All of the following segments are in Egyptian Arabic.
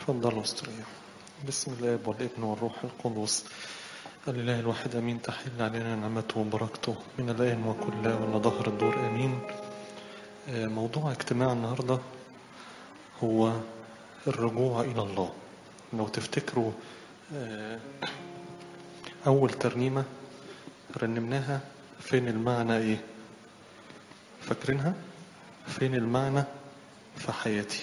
تفضلوا استريحوا بسم الاب والابن والروح القدس الإله الواحد أمين تحل علينا نعمته وبركته من الآن وكل ولا ظهر الدور أمين آه، موضوع اجتماع النهاردة هو الرجوع إلى الله لو تفتكروا آه، أول ترنيمة رنمناها فين المعنى إيه فاكرينها فين المعنى في حياتي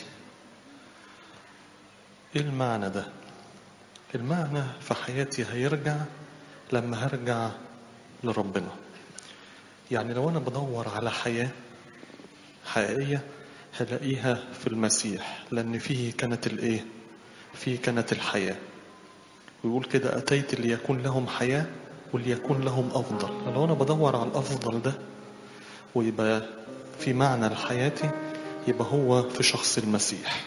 ايه المعنى ده المعنى في حياتي هيرجع لما هرجع لربنا يعني لو انا بدور على حياة حقيقية هلاقيها في المسيح لان فيه كانت الايه فيه كانت الحياة ويقول كده اتيت ليكون لهم حياة وليكون لهم افضل لو انا بدور على الافضل ده ويبقى في معنى لحياتي يبقى هو في شخص المسيح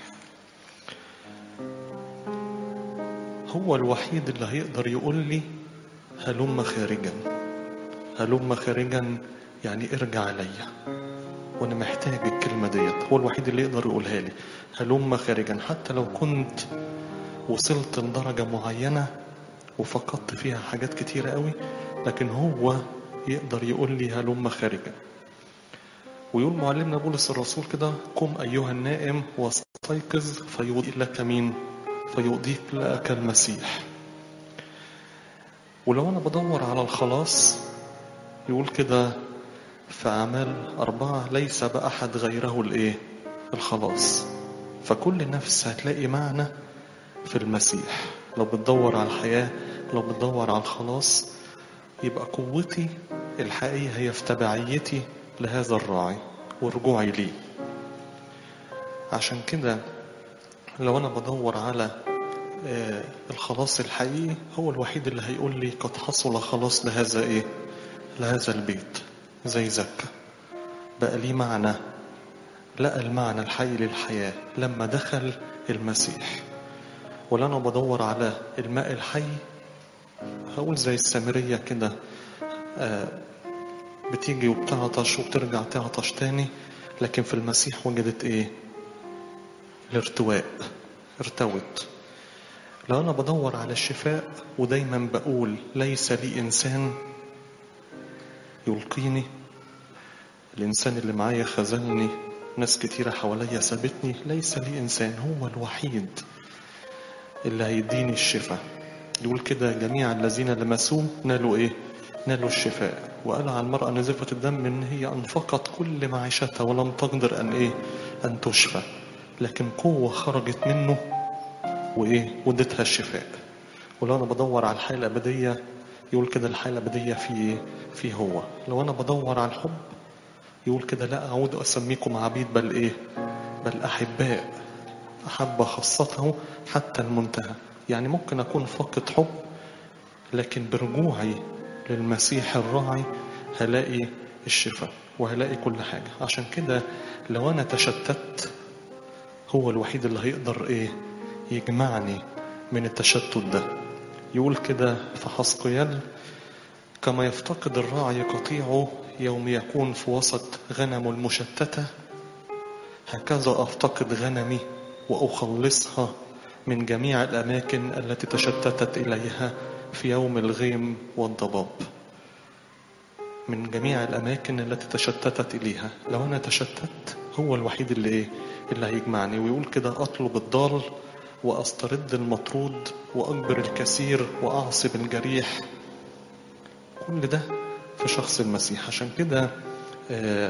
هو الوحيد اللي هيقدر يقول لي هلم خارجا هلم خارجا يعني ارجع ليا وانا محتاج الكلمة ديت هو الوحيد اللي يقدر يقولها لي هلم خارجا حتى لو كنت وصلت لدرجة معينة وفقدت فيها حاجات كتيرة قوي لكن هو يقدر يقول لي هلم خارجا ويقول معلمنا بولس الرسول كده قم أيها النائم واستيقظ فيضيء لك مين فيضيء لك المسيح ولو أنا بدور على الخلاص يقول كده في أعمال أربعة ليس بأحد غيره الإيه الخلاص فكل نفس هتلاقي معنى في المسيح لو بتدور على الحياة لو بتدور على الخلاص يبقى قوتي الحقيقية هي في تبعيتي لهذا الراعي ورجوعي ليه عشان كده لو أنا بدور على آه، الخلاص الحقيقي هو الوحيد اللي هيقول لي قد حصل خلاص لهذا إيه لهذا البيت زي زكا بقى ليه معنى لقى المعنى الحقيقي للحياة لما دخل المسيح ولا أنا بدور على الماء الحي هقول زي السامرية كده آه، بتيجي وبتعطش وبترجع تعطش تاني لكن في المسيح وجدت ايه الارتواء ارتوت لو انا بدور على الشفاء ودايما بقول ليس لي انسان يلقيني الانسان اللي معايا خذلني ناس كتيرة حواليا سابتني ليس لي انسان هو الوحيد اللي هيديني الشفاء يقول كده جميع الذين لمسوه نالوا ايه نالوا الشفاء وقال عن المرأة نزفة الدم إن هي أنفقت كل معيشتها ولم تقدر أن إيه أن تشفى لكن قوة خرجت منه وإيه ودتها الشفاء ولو أنا بدور على الحياة الأبدية يقول كده الحياة الأبدية في إيه في هو لو أنا بدور على الحب يقول كده لا أعود أسميكم عبيد بل إيه بل أحباء أحب خاصته حتى المنتهى يعني ممكن أكون فاقد حب لكن برجوعي للمسيح الراعي هلاقي الشفاء وهلاقي كل حاجة عشان كده لو أنا تشتت هو الوحيد اللي هيقدر إيه يجمعني من التشتت ده يقول كده في حسقيال كما يفتقد الراعي قطيعه يوم يكون في وسط غنم المشتتة هكذا أفتقد غنمي وأخلصها من جميع الأماكن التي تشتتت إليها في يوم الغيم والضباب من جميع الأماكن التي تشتتت إليها لو أنا تشتت هو الوحيد اللي إيه اللي هيجمعني ويقول كده أطلب الضال وأسترد المطرود وأجبر الكثير وأعصب الجريح كل ده في شخص المسيح عشان كده آه،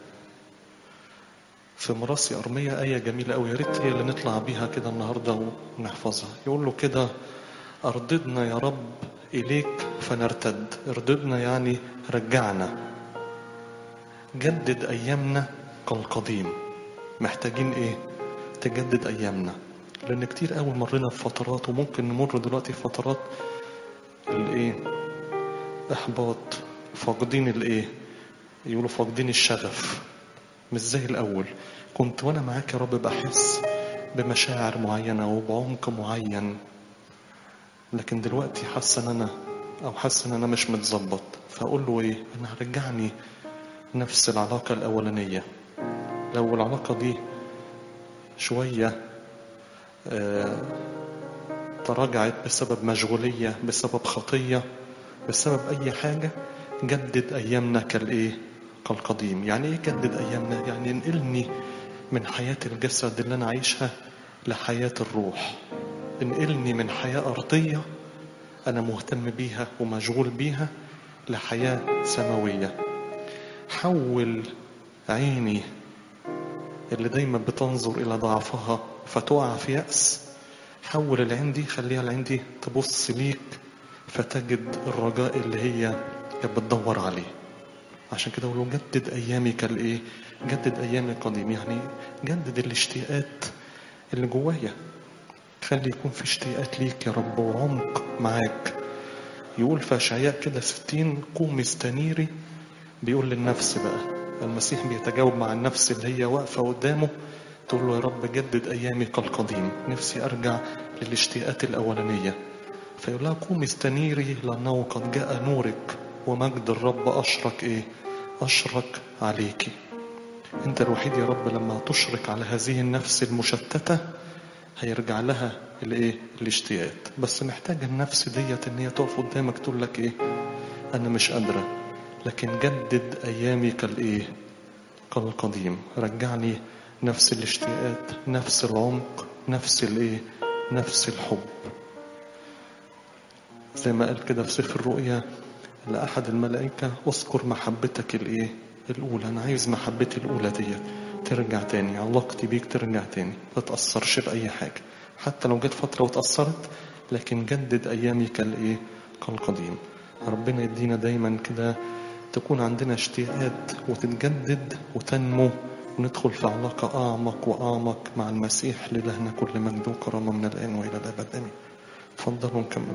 في مراسي أرمية آية جميلة أوي يا ريت هي اللي نطلع بيها كده النهاردة ونحفظها يقول له كده أرددنا يا رب إليك فنرتد ارددنا يعني رجعنا جدد أيامنا كالقديم محتاجين إيه تجدد أيامنا لأن كتير قوي مرينا في فترات وممكن نمر دلوقتي في فترات الإيه إحباط فاقدين الإيه يقولوا فاقدين الشغف مش زي الأول كنت وأنا معاك يا رب بحس بمشاعر معينة وبعمق معين لكن دلوقتي حاسس ان انا او حاسس ان انا مش متظبط فاقول له ايه انا هرجعني نفس العلاقه الاولانيه لو العلاقه دي شويه آه، تراجعت بسبب مشغولية بسبب خطية بسبب أي حاجة جدد أيامنا كالإيه كالقديم يعني إيه جدد أيامنا يعني انقلني من حياة الجسد اللي أنا عايشها لحياة الروح انقلني من حياة أرضية أنا مهتم بيها ومشغول بيها لحياة سماوية حول عيني اللي دايما بتنظر إلى ضعفها فتقع في يأس حول العين دي خليها العين دي تبص ليك فتجد الرجاء اللي هي كانت بتدور عليه عشان كده ولو جدد أيامي كالإيه جدد أيامي القديم يعني جدد الاشتياقات اللي جوايا خلي يكون في اشتياقات ليك يا رب وعمق معاك يقول في أشعياء كده ستين قوم استنيري بيقول للنفس بقى المسيح بيتجاوب مع النفس اللي هي واقفة قدامه تقول له يا رب جدد أيامي كالقديم نفسي أرجع للاشتياقات الأولانية فيقول لها قوم استنيري لأنه قد جاء نورك ومجد الرب أشرق إيه أشرق عليكي أنت الوحيد يا رب لما تشرق على هذه النفس المشتتة هيرجع لها الايه الاشتياق بس محتاجة النفس ديت ان هي تقف قدامك تقول لك ايه انا مش قادرة لكن جدد ايامي كالايه كالقديم رجعني نفس الاشتياقات نفس العمق نفس الايه نفس الحب زي ما قال كده في سفر الرؤيا لأحد الملائكة اذكر محبتك الايه الأولى أنا عايز محبتي الأولى ديت ترجع تاني علاقتي بيك ترجع تاني ما تأثرش بأي حاجة حتى لو جت فترة وتأثرت لكن جدد أيامي كالإيه كالقديم ربنا يدينا دايما كده تكون عندنا اشتياقات وتتجدد وتنمو وندخل في علاقة أعمق وأعمق مع المسيح لإلهنا كل مجد وكرامة من الآن وإلى الأبد آمين تفضلوا نكمل